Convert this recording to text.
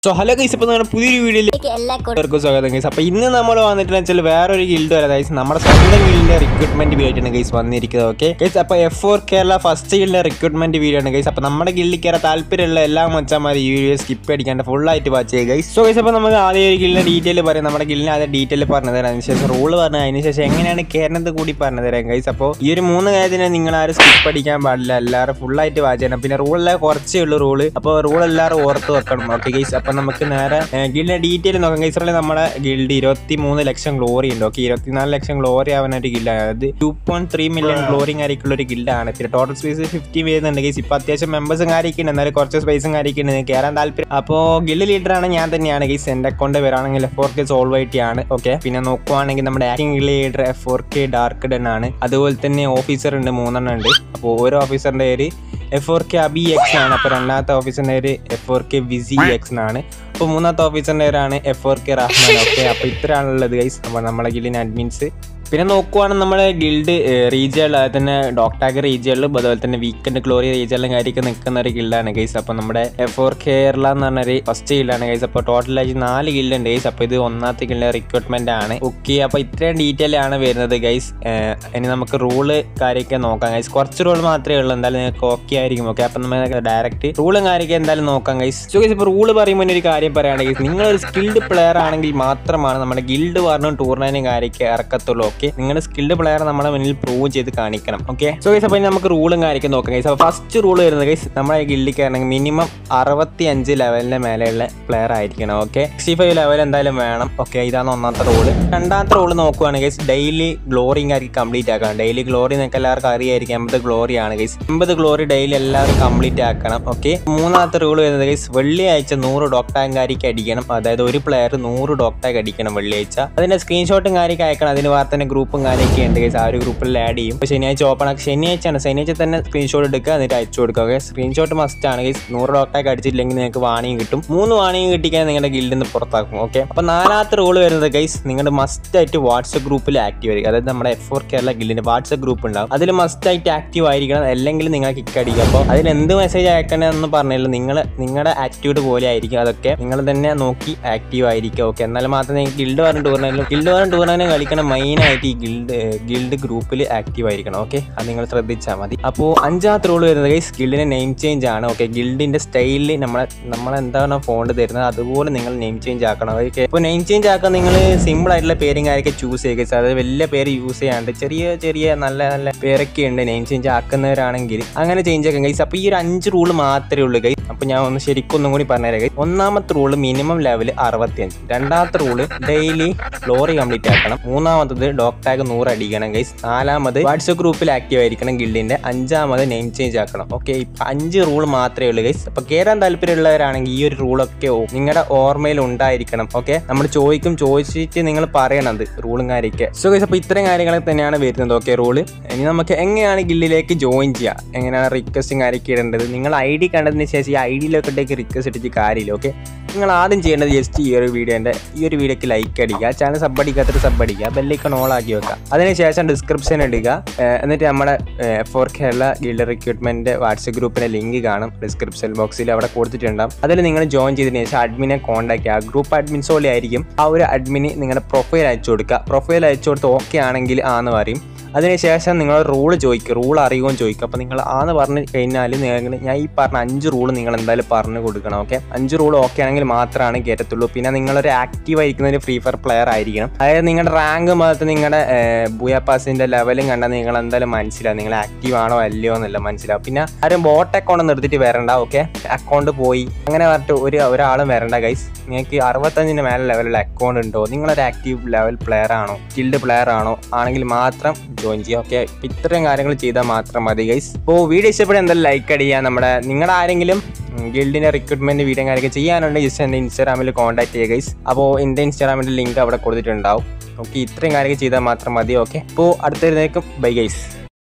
So hello guys ഇപ്പോൾ നമ്മുടെ പുതിയൊരു വീഡിയോയിലേക്ക് എല്ലാ എല്ലാവർക്കും സ്വാഗതം ഗൈസ് അപ്പോൾ ഇന്ന് നമ്മൾ വന്നിട്ടുള്ള വെച്ചാൽ വേറൊരു ഗിൽഡ് വരെ ഗൈസ് നമ്മുടെ സ്വന്തം ഗിൽഡിന്റെ റിക്രൂട്ട്മെന്റ് വീഡിയോ ആയിട്ടാണ് ഗൈസ് വന്നിരിക്കുന്നത് ഓക്കെ ഗൈസ് അപ്പോൾ എഫ് ഫോർ കേരള ഫസ്റ്റ് ഗിൽഡിന്റെ റിക്രൂട്ട്മെന്റ് വീഡിയോ ആണ് ഗൈസ് അപ്പോൾ നമ്മുടെ ഗിൽഡിൽ കയറാൻ താല്പര്യമുള്ള എല്ലാ മച്ചന്മാരും ഈ വീഡിയോ സ്കിപ്പ് അടിക്കാണ്ട് full ആയിട്ട് വാച്ച് ചെയ്യുക ഗൈസ് സോ ഗൈസ് അപ്പോൾ നമുക്ക് ആദ്യം ഒരു ഗിൽഡിന്റെ ഡീറ്റെയിൽ പറയാം നമ്മുടെ ഗിൽഡിന് ആദ്യം ഡീറ്റെയിൽ പറഞ്ഞു തരാം അതിനുശേഷം റൂൾ പറഞ്ഞു അതിനുശേഷം എങ്ങനെയാണ് കയറുന്നത് കൂടി പറഞ്ഞു തരാം ഗൈസ് അപ്പോൾ ഈ ഒരു മൂന്ന് കാര്യത്തിന് നിങ്ങൾ ആരും സ്കിപ്പ് അടിക്കാൻ പാടില്ല എല്ലാവരും full ആയിട്ട് വാച്ച് ചെയ്യണം പിന്നെ റൂളിലെ കുറച്ചേ ഉള്ളൂ റൂള് അപ്പോൾ റൂൾ എല്ലാവരും ഓർത്ത് വെക്കണം ഓക്കെ ഗൈസ് അപ്പോൾ നമുക്ക് നേരെ ഗിൽഡിന്റെ ഡീറ്റെയിൽ നോക്കാം ഗൈസ് നമ്മുടെ ഗിൽഡ് ഇരുപത്തി മൂന്ന് ലക്ഷം ഗ്ലോറി ഉണ്ട് ഓക്കെ ഇരുപത്തിനാല് ലക്ഷം ഗ്ലോറി ആവാനൊരു ഗിൽഡാണ് അതായത് ടു പോയിന്റ് ത്രീ മില്യൺ ഗ്ലോറിങ് ആയിരിക്കുള്ള ഒരു ഗിൽഡാണ് പിന്നെ ടോട്ടൽ സ്പേസ് ഫിഫ്റ്റി വരുന്നുണ്ട് ഗൈസ് ഇപ്പോൾ അത്യാവശ്യം മെമ്പേഴ്സും കാര്യമൊക്കെ ഉണ്ട് എന്നാലും കുറച്ച് സ്പേസും കാര്യമൊക്കെ ഉണ്ട് നിങ്ങൾക്ക് കയറാൻ താല്പര്യം അപ്പോൾ ഗിൽഡ് ലീഡറാണ് ഞാൻ തന്നെയാണ് ഗൈസ് എൻ്റെ അക്കൗണ്ട് വരാണെങ്കിൽ എഫ് ഫോർ കെ സോൾവ് ആണ് ഓക്കെ പിന്നെ നോക്കുവാണെങ്കിൽ നമ്മുടെ acting leader F four K dark done ആണ് അതുപോലെ തന്നെ ഓഫീസർ ഉണ്ട് മൂന്നെണ്ണം ഉണ്ട് അപ്പോൾ ഓരോ ഓഫീസറിൻ്റെ പേര് F four K Abi X ആണ് അപ്പോൾ രണ്ടാമത്തെ ഓഫീസറിൻ്റെ പേര് എഫ് ഫോർ കെ വിസി എക്സ് എന്നാണ് അപ്പോൾ മൂന്നാമത്തെ ഓഫീസറിൻ്റെ പേരാണ് F four K Rahman okay അപ്പോൾ ഇത്രയാണുള്ളത് ഗൈസ് അപ്പോൾ നമ്മളെ ഗില്ലിന് അഡ്മിൻസ് പിന്നെ നോക്കുവാണെങ്കിൽ നമ്മുടെ ഗിൽഡ് റീജിയൽ അതായത് തന്നെ ഡോക്ടാഗ് റീജിയനിലും അതുപോലെ തന്നെ വീക്കെൻഡ് ഗ്ലോറി റീജിയനിലും കാര്യമൊക്കെ നിൽക്കുന്ന ഒരു ഗിൽഡാണ് ഗൈസ് അപ്പോൾ നമ്മുടെ ഫോർ കേരള എന്ന് പറഞ്ഞൊരു ഫസ്റ്റ് ഗിൽഡാണ് ഗൈസ് അപ്പോൾ ടോട്ടലായി നാല് ഗിൽഡ് ഉണ്ട് ഗൈസ് അപ്പോൾ ഇത് ഒന്നാമത്തെ ഗിൽഡ് റിക്രൂട്ട്മെന്റ് ആണ് ഓക്കെ അപ്പോൾ ഇത്രയും ഡീറ്റെയിൽ ആണ് വരുന്നത് ഗൈസ് ഇനി നമുക്ക് റൂള് കാര്യമൊക്കെ നോക്കാം ഗൈസ് കുറച്ച് റൂൾ മാത്രമേ ഉള്ളൂ എന്തായാലും നിങ്ങൾക്ക് ഓക്കെ ആയിരിക്കും ഓക്കെ അപ്പം നമ്മൾ ഡയറക്റ്റ് റൂളും കാര്യമൊക്കെ എന്തായാലും നോക്കാം ഗൈസ് സോ ഗൈസ് ഇപ്പോൾ റൂള് പറയുമ്പോൾ ഒരു കാര്യം പറയുകയാണെങ്കിൽ നിങ്ങളൊരു സ്കിൽഡ് പ്ലെയർ ആണെങ്കിൽ മാത്രമാണ് നമ്മുടെ ഗിൽഡ് പറഞ്ഞു ടൂർണമെന്റും കാര്യമൊക്കെ ഇറക്കത്തുള്ളൂ ഓക്കെ നിങ്ങളുടെ സ്കിൽഡ് പ്ലെയർ നമ്മുടെ മുന്നിൽ പ്രൂവ് ചെയ്ത് കാണിക്കണം ഓക്കെ സോ ഗൈസ് അപ്പോൾ ഇനി നമുക്ക് റൂളും കാര്യമൊക്കെ നോക്കാം ഗൈസ് അപ്പോൾ ഫസ്റ്റ് റൂൾ വരുന്നത് ഗൈസ് നമ്മുടെ ഗിൽഡിൽ കയറണമെങ്കിൽ മിനിമം അറുപത്തി അഞ്ച് ലെവലിന്റെ മേലെയുള്ള പ്ലെയർ ആയിരിക്കണം ഓക്കെ സിക്സ്റ്റി ഫൈവ് ലെവൽ എന്തായാലും വേണം ഓക്കെ ഇതാണ് ഒന്നാമത്തെ റൂള് രണ്ടാമത്തെ റൂള് നോക്കുവാണെങ്കിൽ ഗൈസ് ഡെയിലി ഗ്ലോറിങ് ആയിരിക്കും കംപ്ലീറ്റ് ആക്കണം ഡെയിലി ഗ്ലോറി നിങ്ങൾക്ക് എല്ലാവർക്കും അറിയായിരിക്കും എൺപത് ഗ്ലോറി ആണ് ഗൈസ് എൺപത് ഗ്ലോറി ഡെയിലി എല്ലാവരും കംപ്ലീറ്റ് ആക്കണം ഓക്കെ മൂന്നാമത്തെ റൂൾ വരുന്നത് ഗൈസ് വെള്ളിയാഴ്ച നൂറ് ഡോക്ടാങ്കാരിക്ക് അടിക്കണം അതായത് ഒരു പ്ലെയർ നൂറ് ഡോക്ടാഗ് അടിക്കണം വെള്ളിയാഴ്ച അതിന്റെ സ്ക്രീൻഷോട്ടും കാര്യമൊക്കെ അയക്കണം അതിന് വേറെ തന്നെ ഗ്രൂപ്പും കാര്യമൊക്കെ ഉണ്ട് ഗൈസ് ആ ഒരു ഗ്രൂപ്പിൽ ആഡ് ചെയ്യും അപ്പോൾ ശനിയാഴ്ച ഓപ്പൺ ആക്കി ശനിയാഴ്ചയാണ് ശനിയാഴ്ച തന്നെ സ്ക്രീൻഷോട്ട് എടുക്കുക എന്നിട്ട് അയച്ചു കൊടുക്കുക ഓക്കെ സ്ക്രീൻഷോട്ട് മസ്റ്റ് ആണ് ഗൈസ് നൂറ് ഡോക്ടാഗ് അടിച്ചില്ലെങ്കിൽ നിങ്ങൾക്ക് വാണിയും കിട്ടും മൂന്ന് വാണിയും കിട്ടിക്കാൻ നിങ്ങളുടെ ഗിൽഡിൽ നിന്ന് പുറത്താക്കും ഓക്കെ അപ്പോൾ നാലാമത്തെ റൂൾ വരുന്നത് ഗൈസ് നിങ്ങളുടെ മസ്റ്റ് ആയിട്ട് വാട്സപ്പ് ഗ്രൂപ്പിൽ ആക്റ്റീവ് ആയിരിക്കും അതായത് നമ്മുടെ എഫ് ഫോർ കേരള ഗില്ലിന്റെ വാട്സപ്പ് ഗ്രൂപ്പ് ഉണ്ടാവും അതിൽ മസ്റ്റ് ആയിട്ട് ആക്റ്റീവ് ആയിരിക്കണം അല്ലെങ്കിൽ നിങ്ങൾ കിക്ക് അടിക്കുക അപ്പോൾ അതിൽ എന്ത് മെസ്സേജ് അയക്കണമെന്ന് പറഞ്ഞാലും നിങ്ങൾ നിങ്ങളുടെ ആറ്റിറ്റ്യൂഡ് പോലെ ആയിരിക്കും അതൊക്കെ നിങ്ങൾ തന്നെ നോക്കി ആക്റ്റീവ് ആയിരിക്കുക ഓക്കെ എന്നാൽ മാത്രമേ നിങ്ങൾക്ക് ഗിൽഡ് പറഞ്ഞ ടൂർണമെന്റിലും ഗിൽഡ് പറഞ്ഞ ടൂർണമെന്റ് കളിക്കണം മെയിൻ ആയിട്ട് ഈ ഗിൽഡ് ഗിൽഡ് ഗ്രൂപ്പിൽ ആക്റ്റീവ് ആയിരിക്കണം ഓക്കെ അത് നിങ്ങൾ ശ്രദ്ധിച്ചാൽ മതി അപ്പോൾ അഞ്ചാമത്തെ റൂൾ വരുന്നത് ഗൈസ് ഗിൽഡിന്റെ നെയിം ചേഞ്ച് ആണ് ഓക്കെ ഗിൽഡിന്റെ സ്റ്റൈലിൽ നമ്മളെ നമ്മളെന്താണ് ഫോണ്ട് തരുന്നത് അതുപോലെ നിങ്ങൾ നെയിം ചേഞ്ച് ആക്കണം ഓക്കെ ഇപ്പോൾ നെയിം ചേഞ്ച് ആക്കാൻ നിങ്ങൾ സിമ്പിൾ ആയിട്ടുള്ള പേരും കാര്യമൊക്കെ ചൂസ് ചെയ്യുക guys. അതായത് വലിയ പേര് യൂസ് ചെയ്യാണ്ട് ചെറിയ ചെറിയ നല്ല നല്ല പേരൊക്കെ ഉണ്ട് നെയിം ചേഞ്ച് ആക്കുന്നവരാണെങ്കിൽ അങ്ങനെ ചേഞ്ച് ആക്കാം ഗൈസ് അപ്പോൾ ഈ ഒരു അഞ്ച് റൂൾ മാത്രമേ ഉള്ളൂ ഗൈസ് അപ്പോൾ ഞാൻ ഒന്ന് ശരിക്കും ഒന്നും കൂടി പറഞ്ഞുതരാം ഗൈസ് ഒന്നാമത്തെ റൂള് മിനിമം ലെവൽ അറുപത്തിയഞ്ച് രണ്ടാമത്തെ റൂള് ഡെയിലി ലോറി കംപ്ലീറ്റ് ആക്കണം മൂന്നാമത്തത് ഡോക്ടാഗ് നൂറ് അടിക്കണം ഗൈസ് നാലാമത് വാട്സപ്പ് ഗ്രൂപ്പിൽ ആക്റ്റീവ് ആയിരിക്കണം ഗിൽഡിന്റെ അഞ്ചാമത് നെയിം ചേഞ്ച് ആക്കണം ഓക്കെ അഞ്ച് റൂൾ മാത്രമേ ഉള്ളൂ ഗൈസ് അപ്പോൾ കയറാൻ താല്പര്യമുള്ളവരാണെങ്കിൽ ഈ ഒരു റൂളൊക്കെ നിങ്ങളുടെ ഓർമ്മയിൽ ഉണ്ടായിരിക്കണം ഓക്കെ നമ്മൾ ചോദിക്കും ചോദിച്ചിട്ട് നിങ്ങൾ പറയണത് റൂളും കാര്യമൊക്കെ സോ ഗൈസ് അപ്പോൾ ഇത്തരം കാര്യങ്ങളൊക്കെ തന്നെയാണ് വരുന്നത് ഓക്കെ റൂള് ഇനി നമുക്ക് എങ്ങനെയാണ് ഗില്ലിലേക്ക് ജോയിൻ ചെയ്യുക എങ്ങനെയാണ് റിക്വസ്റ്റും കാര്യമൊക്കെ ഇടേണ്ടത് നിങ്ങൾ ഐ ഡി കണ്ടതിന് ശേഷം ഈ ഐ ഡിയിലൊക്കെ റിക്വസ്റ്റ് ഇട്ടിട്ട് കാര്യമില്ല ഓക്കെ നിങ്ങൾ ആദ്യം ചെയ്യേണ്ടത് ജസ്റ്റ് ഈ ഒരു വീഡിയോൻ്റെ ഈ ഒരു വീഡിയോക്ക് ലൈക്ക് അടിക്കുക ചാനൽ സബ് അടിക്കാത്തൊരു സബ് അടിക്കുക ബെല്ലൈക്കൺ ഓൾ ആക്കി വെക്കുക അതിനുശേഷം ഡിസ്ക്രിപ്ഷൻ ഇടുക ഏഹ് എന്നിട്ട് നമ്മുടെ four Kerala guild recruitment WhatsApp ഗ്രൂപ്പിൻ്റെ ലിങ്ക് കാണും ഡിസ്ക്രിപ്ഷൻ ബോക്സിൽ അവിടെ കൊടുത്തിട്ടുണ്ടാവും അതിൽ നിങ്ങൾ ജോയിൻ ചെയ്തതിന് ശേഷം അഡ്മിനെ കോൺടാക്ട് ചെയ്യുക ഗ്രൂപ്പ് അഡ്മിൻസ് പോലെ ആയിരിക്കും ആ ഒരു അഡ്മിന് നിങ്ങളുടെ പ്രൊഫൈൽ അയച്ചു കൊടുക്കുക പ്രൊഫൈൽ അയച്ചു കൊടുത്ത് ഓക്കെ ആണെങ്കിൽ ആന്ന് പറയും അതിനുശേഷം നിങ്ങൾ റൂൾ ചോദിക്കും റൂൾ അറിയുമെന്ന് ചോദിക്കും അപ്പോൾ നിങ്ങൾ ആന്ന് പറഞ്ഞു കഴിഞ്ഞാൽ നിങ്ങൾ ഞാൻ ഈ പറഞ്ഞ അഞ്ച് റൂൾ നിങ്ങൾ എന്തായാലും പറഞ്ഞു കൊടുക്കണം ഓക്കെ അഞ്ച് റൂൾ ഓക്കെ ആണെങ്കിൽ മാത്രമാണ് കയറ്റത്തുള്ളൂ പിന്നെ നിങ്ങളൊരു ആക്റ്റീവ് ആയിരിക്കുന്ന ഒരു ഫ്രീ ഫയർ പ്ലെയർ ആയിരിക്കണം അതായത് നിങ്ങളുടെ റാങ്ക് മാത്രം നിങ്ങളുടെ ബുയ പാസിന്റെ ലെവലും കണ്ടാൽ നിങ്ങൾ എന്തായാലും മനസ്സിലാവും നിങ്ങൾ ആക്റ്റീവ് ആണോ അല്ലയോ എന്നല്ല മനസ്സിലാവും പിന്നെ ആരും ബോട്ട് അക്കൗണ്ട് നിർത്തിയിട്ട് വരണ്ട ഓക്കെ അക്കൗണ്ട് പോയി അങ്ങനെ പറഞ്ഞിട്ട് ഒരു ഒരാളും വരണ്ട ഗൈസ് നിങ്ങൾക്ക് അറുപത്തഞ്ചിന് മേലെ ലെവലുള്ള അക്കൗണ്ട് ഉണ്ടോ നിങ്ങളൊരു ആക്റ്റീവ് ലെവൽ പ്ലെയർ ആണോ സ്കിൽഡ് പ്ലെയർ ആണോ ആണെങ്കിൽ മാത്രം ജോയിൻ ചെയ്യുക ഓക്കെ ഇത്രയും കാര്യങ്ങൾ ചെയ്താൽ മാത്രം മതി ഗൈസ് അപ്പോൾ വീഡിയോ ഇഷ്ടപ്പെട്ട് എന്തായാലും ലൈക്ക് അടിക്കുക നമ്മുടെ നിങ്ങളുടെ ആരെങ്കിലും ഗിൽഡിൻ്റെ റിക്രൂട്ട്മെൻറ്റ് വീഡിയോ കാര്യമൊക്കെ ചെയ്യാനുണ്ടെങ്കിൽ ജസ്റ്റ് എൻ്റെ ഇൻസ്റ്റാഗ്രാമിൽ കോൺടാക്ട് ചെയ്യുക ഗൈസ് അപ്പോൾ എൻ്റെ ഇൻസ്റ്റാഗ്രാമിൻ്റെ ലിങ്ക് അവിടെ കൊടുത്തിട്ടുണ്ടാവും ഓക്കെ ഇത്രയും കാര്യങ്ങൾ ചെയ്താൽ മാത്രം മതി ഓക്കെ അപ്പോൾ അടുത്ത ബൈ ഗൈസ്